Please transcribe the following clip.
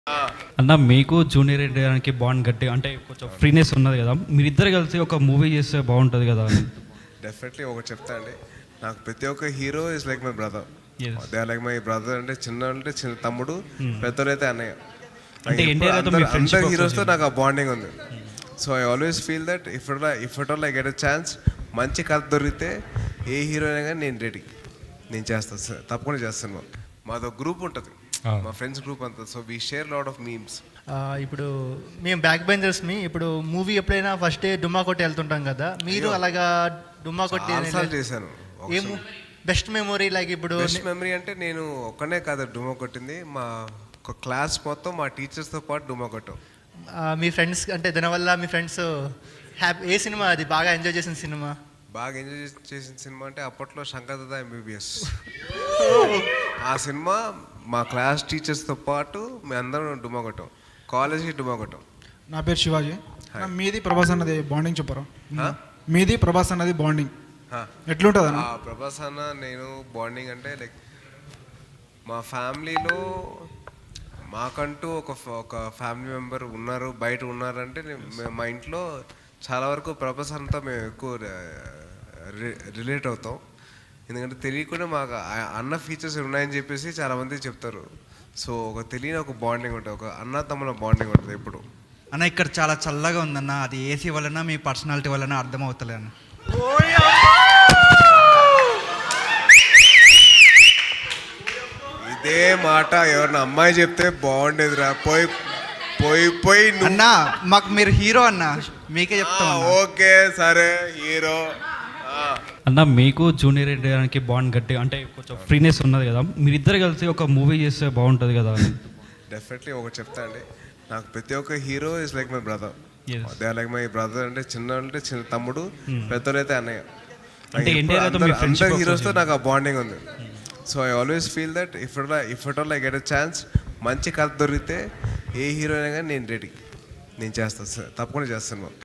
అన్న మీకు జూనియర్ ఎన్టీఆర్కి బాండ్ గట్టి అంటే కొంచెం ఫ్రీనెస్ ఉన్నది కదా మీరిద్దరు కలిసి ఒక మూవీ చేస్తే బాగుంటుంది కదా అని డెఫినెట్లీ ఒకటి చెప్తా అండి నాకు ప్రతి ఒక్క hero is like my brother Yes. They are like my brother అంటే చిన్న అంటే చిన్న తమ్ముడు పెద్దోడు అయితే అన్నయ్య అంటే నాకు NTR తో ఎప్పుడు మీ అందరు- friendship అందరు హీరోస్తో నాకు ఆ బాండింగ్ ఉంది so I always feel that if it if it all I get a chance మంచి కథ దొరికితే ఏ హీరో అయినా కానీ నేను రెడీ నేను చేస్తాను సార్ తప్పకుండా చేస్తాను మాదో గ్రూప్ ఉంటుంది మా ఫ్రెండ్స్ గ్రూప్ అంతా so we share lot of memes ఆ, ఇప్పుడు మేము బ్యాక్ బెంచర్స్ మీ ఇప్పుడు మూవీ ఎప్పుడైనా ఫస్ట్ డే డుమ్మా కొట్టి వెళ్తుంటాం కదా మీరు అలాగా డుమ్మా కొట్టి చాలాసార్లు చేశాను ఏం బెస్ట్ మెమొరీ లైక్ ఇప్పుడు బెస్ట్ మెమరీ అంటే నేను ఒక్కనే కాదు డుమా కొట్టింది మా ఒక క్లాస్ మొత్తం మా టీచర్స్తో పాటు డుమా కొట్టాం ఆ, మీ ఫ్రెండ్స్ అంటే దానివల్ల మీ ఫ్రెండ్స్ హ్యాపీ ఏ సినిమా అది బాగా ఎంజాయ్ చేసిన సినిమా బాగా ఎంజాయ్ చేసిన సినిమా అంటే అప్పట్లో శంకర్ దాదా ఎంబీబీఎస్ ఆ సినిమా మా క్లాస్ టీచర్స్తో పాటు మేము అందరం డుమా కొట్టాం కాలేజ్కి డుమా కొట్టాం నా పేరు శివాజీ నా మీది ప్రభాస్ అన్నది బాండింగ్ చెప్పరా హా? మీది ప్రభాస్ అన్నది బాండింగ్ హా. ఎట్లుంటుంది అన్న ఆ ప్రభాస్ అన్న నేను బాండింగ్ అంటే లైక్ మా ఫ్యామిలీలో మాకంటూ ఒక ఫ- ఒక ఫ్యామిలీ మెంబర్ ఉన్నారు బయట ఉన్నారంటే నేను- మే- మా ఇంట్లో చాలా వరకు ప్రభాస్ అన్నతో మేము ఎక్కువ రిలేట్ అవుతాం ఎందుకంటే తెలియకుండా మాకు ఆ- అన్న ఫీచర్స్ ఉన్నాయని చెప్పేసి చాలామంది చెప్తారు సో ఒక తెలియని ఒక బాండింగ్ ఉంటుంది ఒక అన్న తమ్ముల బాండింగ్ ఉంటుంది ఎప్పుడు అన్న ఇక్కడ చాలా చల్లగా ఉందన్న అది ఏసీ వలన మీ పర్సనాలిటీ వలన అర్థం అవుతలే అన్న ఇదే మాట ఎవరిన అమ్మాయి చెప్తే బాగుండేదిరా పోయి పోయి పోయి నువ్వు అన్న మాకు మీరు హీరో అన్న మీకే చెప్తాం ఆ, అన్న. ఓకే సరే హీరో ఆ, అన్న మీకు జూనియర్ ఎన్టీఆర్కి బాండ్ గట్టి అంటే కొంచెం ఫ్రీనెస్ ఉన్నది కదా మీరిద్దరు కలిసి ఒక మూవీ చేస్తే బాగుంటుంది కదా అని డెఫినెట్లీ ఒకటి చెప్తా అండి నాకు ప్రతి ఒక్క hero is like my brother Yes. They are like my brother అంటే చిన్న అంటే చిన్న తమ్ముడు పెద్దోడు అయితే అన్నయ్య అంటే నాకు ఎప్పుడు NTR తో మీ అందరు- friendship అందరు of హీరోస్తో course. నాకు ఆ బాండింగ్ ఉంది so I always feel that if it if it all I get a chance మంచి కథ దొరికితే ఏ హీరో అయినా కానీ నేను రెడీ నేను చేస్తాను సార్ తప్పకుండా చేస్తాను